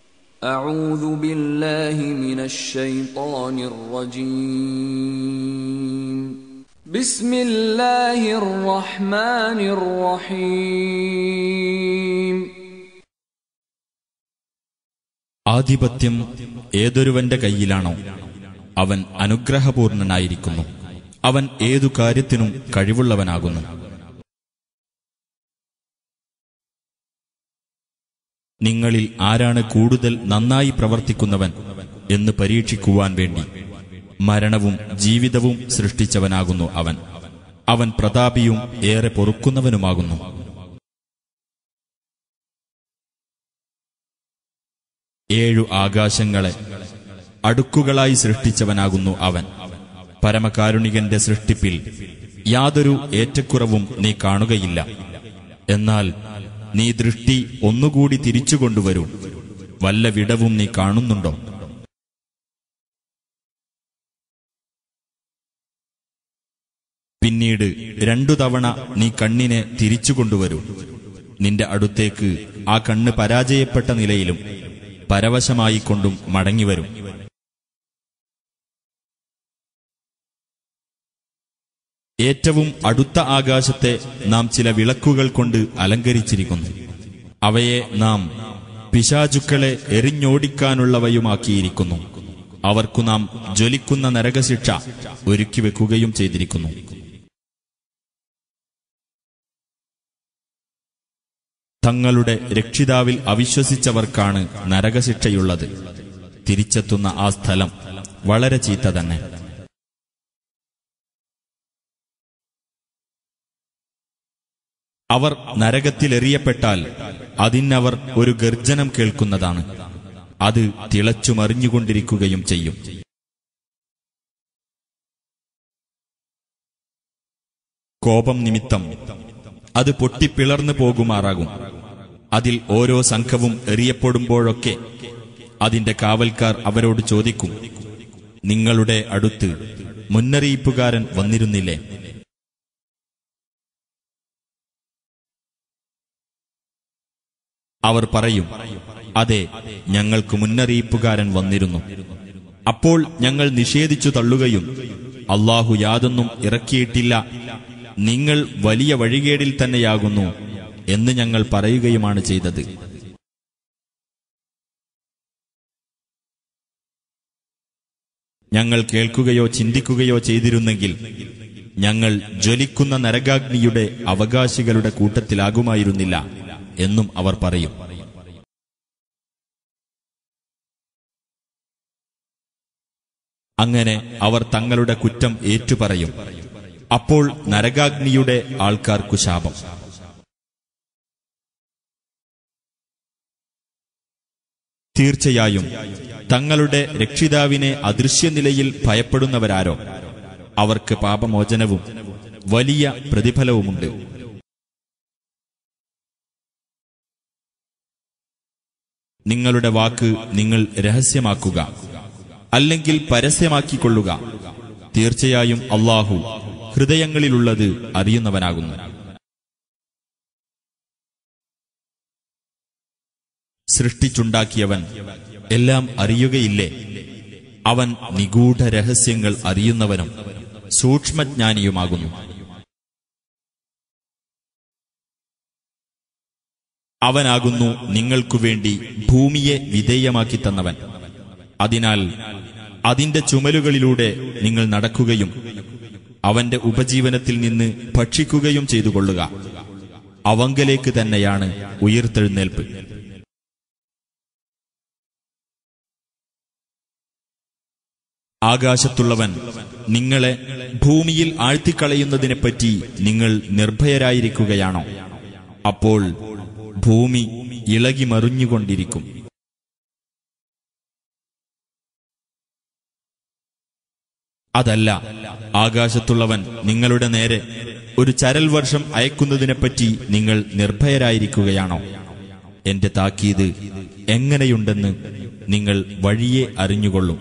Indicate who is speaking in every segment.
Speaker 1: أعوذ بالله من الشيطان الرجيم بسم الله الرحمن الرحيم
Speaker 2: ആധിപത്യം ഏതൊരുവന്റെ കയ്യിലാണോ അവൻ അനുഗ്രഹപൂർണനായിരിക്കുന്നു അവൻ ഏതു കാര്യത്തിനും കഴിവുള്ളവനാകുന്നു നിങ്ങളിൽ ആരാണ് കൂടുതൽ നന്നായി പ്രവർത്തിക്കുന്നവൻ എന്ന് പരീക്ഷിക്കുവാൻ വേണ്ടി മരണവും ജീവിതവും സൃഷ്ടിച്ചവനാകുന്നു അവൻ അവൻ പ്രതാപിയും ഏറെ പൊറുക്കുന്നവനുമാകുന്നു ഏഴു ആകാശങ്ങളെ അടുക്കുകളായി സൃഷ്ടിച്ചവനാകുന്നു അവൻ പരമകാരുണികന്റെ സൃഷ്ടിപ്പിൽ യാതൊരു ഏറ്റക്കുറവും നീ കാണുകയില്ല എന്നാൽ നീ ദൃഷ്ടി ഒന്നുകൂടി തിരിച്ചുകൊണ്ടുവരൂ വല്ല വിടവും നീ കാണുന്നുണ്ടോ പിന്നീട് രണ്ടു തവണ നീ കണ്ണിനെ തിരിച്ചുകൊണ്ടുവരൂ നിന്റെ അടുത്തേക്ക് ആ കണ്ണ് പരാജയപ്പെട്ട നിലയിലും പരവശമായിക്കൊണ്ടും മടങ്ങിവരും ഏറ്റവും അടുത്ത ആകാശത്തെ നാം ചില വിളക്കുകൾ കൊണ്ട് അലങ്കരിച്ചിരിക്കുന്നു അവയെ നാം പിശാചുക്കളെ എറിഞ്ഞോടിക്കാനുള്ളവയുമാക്കിയിരിക്കുന്നു അവർക്കു നാം ജ്വലിക്കുന്ന നരകശിക്ഷ ഒരുക്കി വെക്കുകയും ചെയ്തിരിക്കുന്നു തങ്ങളുടെ രക്ഷിതാവിൽ അവിശ്വസിച്ചവർക്കാണ് നരകശിക്ഷയുള്ളത് തിരിച്ചെത്തുന്ന ആ സ്ഥലം വളരെ ചീത്ത തന്നെ അവർ നരകത്തിലെറിയപ്പെട്ടാൽ അതിനവർ ഒരു ഗർജനം കേൾക്കുന്നതാണ് അത് തിളച്ചുമറിഞ്ഞുകൊണ്ടിരിക്കുകയും ചെയ്യും കോപം നിമിത്തം അത് പൊട്ടിപ്പിളർന്നു പോകുമാറാകും അതിൽ ഓരോ സംഘവും എറിയപ്പെടുമ്പോഴൊക്കെ അതിന്റെ കാവൽക്കാർ അവരോട് ചോദിക്കും നിങ്ങളുടെ അടുത്ത് മുന്നറിയിപ്പുകാരൻ വന്നിരുന്നില്ലേ അവർ പറയും അതെ ഞങ്ങൾക്ക് മുന്നറിയിപ്പുകാരൻ വന്നിരുന്നു അപ്പോൾ ഞങ്ങൾ നിഷേധിച്ചു തള്ളുകയും അള്ളാഹു യാതൊന്നും ഇറക്കിയിട്ടില്ല നിങ്ങൾ വലിയ വഴികേടിൽ തന്നെയാകുന്നു എന്ന് ഞങ്ങൾ പറയുകയുമാണ് ചെയ്തത് ഞങ്ങൾ കേൾക്കുകയോ ചിന്തിക്കുകയോ ചെയ്തിരുന്നെങ്കിൽ ഞങ്ങൾ ജ്വലിക്കുന്ന നരകാഗ്നിയുടെ അവകാശികളുടെ കൂട്ടത്തിലാകുമായിരുന്നില്ല എന്നും അവർ പറയും അങ്ങനെ അവർ തങ്ങളുടെ കുറ്റം ഏറ്റുപറയും അപ്പോൾ നരകാഗ്നിയുടെ ആൾക്കാർക്കു ശാപം തീർച്ചയായും തങ്ങളുടെ രക്ഷിതാവിനെ അദൃശ്യനിലയിൽ ഭയപ്പെടുന്നവരാരോ അവർക്ക് പാപമോചനവും വലിയ പ്രതിഫലവുമുണ്ട് നിങ്ങളുടെ വാക്ക് നിങ്ങൾ രഹസ്യമാക്കുക അല്ലെങ്കിൽ പരസ്യമാക്കിക്കൊള്ളുക തീർച്ചയായും അള്ളാഹു ഹൃദയങ്ങളിലുള്ളത് അറിയുന്നവനാകുന്നു സൃഷ്ടിച്ചുണ്ടാക്കിയവൻ എല്ലാം അറിയുകയില്ലേ അവൻ നിഗൂഢ രഹസ്യങ്ങൾ അറിയുന്നവനും സൂക്ഷ്മജ്ഞാനിയുമാകുന്നു അവനാകുന്നു നിങ്ങൾക്കുവേണ്ടി ഭൂമിയെ വിധേയമാക്കി തന്നവൻ അതിനാൽ അതിന്റെ ചുമലുകളിലൂടെ നിങ്ങൾ നടക്കുകയും അവന്റെ ഉപജീവനത്തിൽ നിന്ന് ഭക്ഷിക്കുകയും ചെയ്തുകൊള്ളുക അവങ്കലേക്ക് തന്നെയാണ് ഉയർത്തെഴുന്നേൽപ്പ് ആകാശത്തുള്ളവൻ നിങ്ങളെ ഭൂമിയിൽ ആഴ്ത്തിക്കളയുന്നതിനെപ്പറ്റി നിങ്ങൾ നിർഭയരായിരിക്കുകയാണോ അപ്പോൾ ഭൂമി ഇളകി മറിഞ്ഞുകൊണ്ടിരിക്കും അതല്ല ആകാശത്തുള്ളവൻ നിങ്ങളുടെ നേരെ ഒരു ചരൽ വർഷം അയക്കുന്നതിനെപ്പറ്റി നിങ്ങൾ നിർഭയരായിരിക്കുകയാണോ എന്റെ താക്കീത് എങ്ങനെയുണ്ടെന്ന് നിങ്ങൾ വഴിയെ അറിഞ്ഞുകൊള്ളും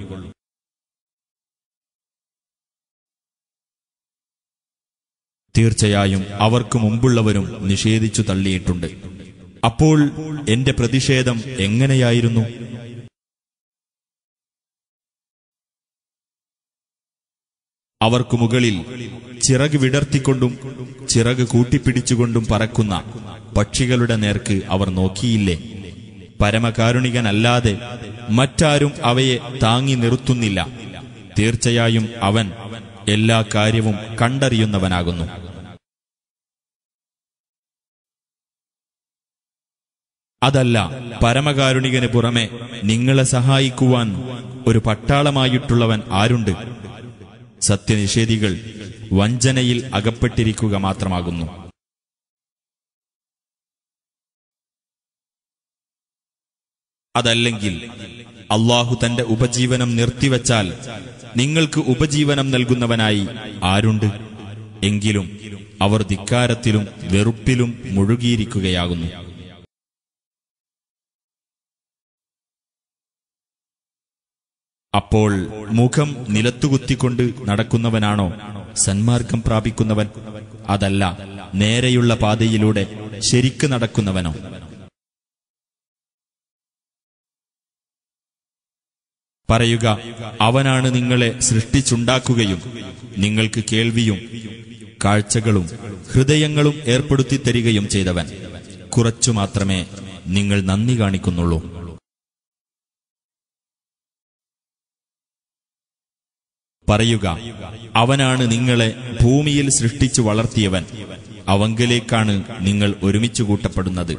Speaker 2: തീർച്ചയായും അവർക്ക് മുമ്പുള്ളവരും നിഷേധിച്ചു തള്ളിയിട്ടുണ്ട് അപ്പോൾ എന്റെ പ്രതിഷേധം എങ്ങനെയായിരുന്നു അവർക്കു മുകളിൽ ചിറക് വിടർത്തിക്കൊണ്ടും ചിറക് കൂട്ടിപ്പിടിച്ചുകൊണ്ടും പറക്കുന്ന പക്ഷികളുടെ നേർക്ക് അവർ നോക്കിയില്ലേ പരമകാരുണികനല്ലാതെ മറ്റാരും അവയെ താങ്ങി നിർത്തുന്നില്ല തീർച്ചയായും അവൻ എല്ലാ കാര്യവും കണ്ടറിയുന്നവനാകുന്നു അതല്ല പരമകാരുണികന് പുറമെ നിങ്ങളെ സഹായിക്കുവാൻ ഒരു പട്ടാളമായിട്ടുള്ളവൻ ആരുണ്ട് സത്യനിഷേധികൾ വഞ്ചനയിൽ അകപ്പെട്ടിരിക്കുക മാത്രമാകുന്നു അതല്ലെങ്കിൽ അള്ളാഹു തന്റെ ഉപജീവനം നിർത്തിവച്ചാൽ നിങ്ങൾക്ക് ഉപജീവനം നൽകുന്നവനായി ആരുണ്ട് എങ്കിലും അവർ ധിക്കാരത്തിലും വെറുപ്പിലും മുഴുകിയിരിക്കുകയാകുന്നു അപ്പോൾ മുഖം നിലത്തുകുത്തിക്കൊണ്ട് നടക്കുന്നവനാണോ സന്മാർഗം പ്രാപിക്കുന്നവൻ അതല്ല നേരെയുള്ള പാതയിലൂടെ ശരിക്ക് നടക്കുന്നവനോ പറയുക അവനാണ് നിങ്ങളെ സൃഷ്ടിച്ചുണ്ടാക്കുകയും നിങ്ങൾക്ക് കേൾവിയും കാഴ്ചകളും ഹൃദയങ്ങളും ഏർപ്പെടുത്തി തരികയും ചെയ്തവൻ കുറച്ചു മാത്രമേ നിങ്ങൾ നന്ദി കാണിക്കുന്നുള്ളൂ പറയുക അവനാണ് നിങ്ങളെ ഭൂമിയിൽ സൃഷ്ടിച്ചു വളർത്തിയവൻ അവങ്കലേക്കാണ് നിങ്ങൾ ഒരുമിച്ചു കൂട്ടപ്പെടുന്നത്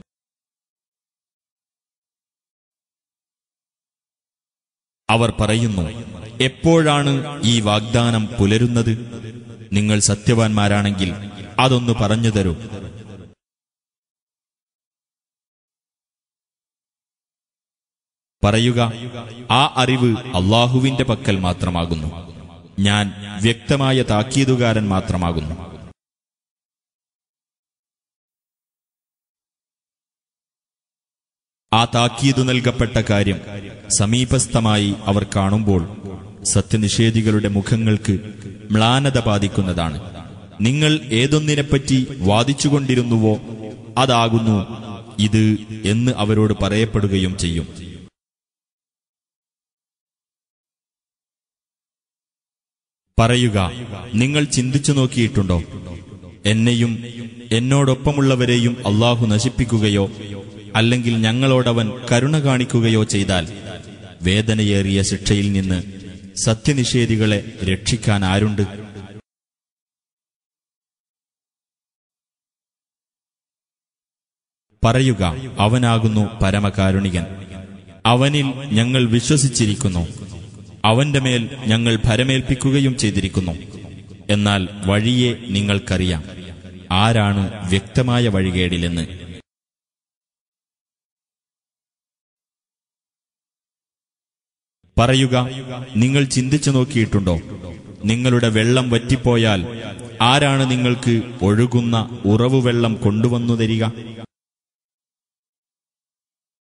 Speaker 2: അവർ പറയുന്നു എപ്പോഴാണ് ഈ വാഗ്ദാനം പുലരുന്നത് നിങ്ങൾ സത്യവാൻമാരാണെങ്കിൽ അതൊന്നു പറഞ്ഞു തരൂ പറയുക ആ അറിവ് അള്ളാഹുവിന്റെ പക്കൽ മാത്രമാകുന്നു ഞാൻ വ്യക്തമായ താക്കീതുകാരൻ മാത്രമാകുന്നു ആ താക്കീതു നൽകപ്പെട്ട കാര്യം സമീപസ്ഥമായി അവർ കാണുമ്പോൾ സത്യനിഷേധികളുടെ മുഖങ്ങൾക്ക് മ്ലാനത ബാധിക്കുന്നതാണ് നിങ്ങൾ ഏതൊന്നിനെപ്പറ്റി വാദിച്ചുകൊണ്ടിരുന്നുവോ അതാകുന്നു ഇത് എന്ന് അവരോട് പറയപ്പെടുകയും ചെയ്യും പറയുക നിങ്ങൾ ചിന്തിച്ചു നോക്കിയിട്ടുണ്ടോ എന്നെയും എന്നോടൊപ്പമുള്ളവരെയും അള്ളാഹു നശിപ്പിക്കുകയോ അല്ലെങ്കിൽ ഞങ്ങളോടവൻ കരുണ കാണിക്കുകയോ ചെയ്താൽ വേദനയേറിയ ശിക്ഷയിൽ നിന്ന് സത്യനിഷേധികളെ രക്ഷിക്കാൻ ആരുണ്ട് പറയുക അവനാകുന്നു പരമകാരുണികൻ അവനിൽ ഞങ്ങൾ വിശ്വസിച്ചിരിക്കുന്നു അവന്റെ മേൽ ഞങ്ങൾ ഭരമേൽപ്പിക്കുകയും ചെയ്തിരിക്കുന്നു എന്നാൽ വഴിയെ നിങ്ങൾക്കറിയാം ആരാണ് വ്യക്തമായ വഴികേടിലെന്ന് പറയുക നിങ്ങൾ ചിന്തിച്ചു നോക്കിയിട്ടുണ്ടോ നിങ്ങളുടെ വെള്ളം വറ്റിപ്പോയാൽ ആരാണ് നിങ്ങൾക്ക് ഒഴുകുന്ന ഉറവുവെള്ളം കൊണ്ടുവന്നു തരിക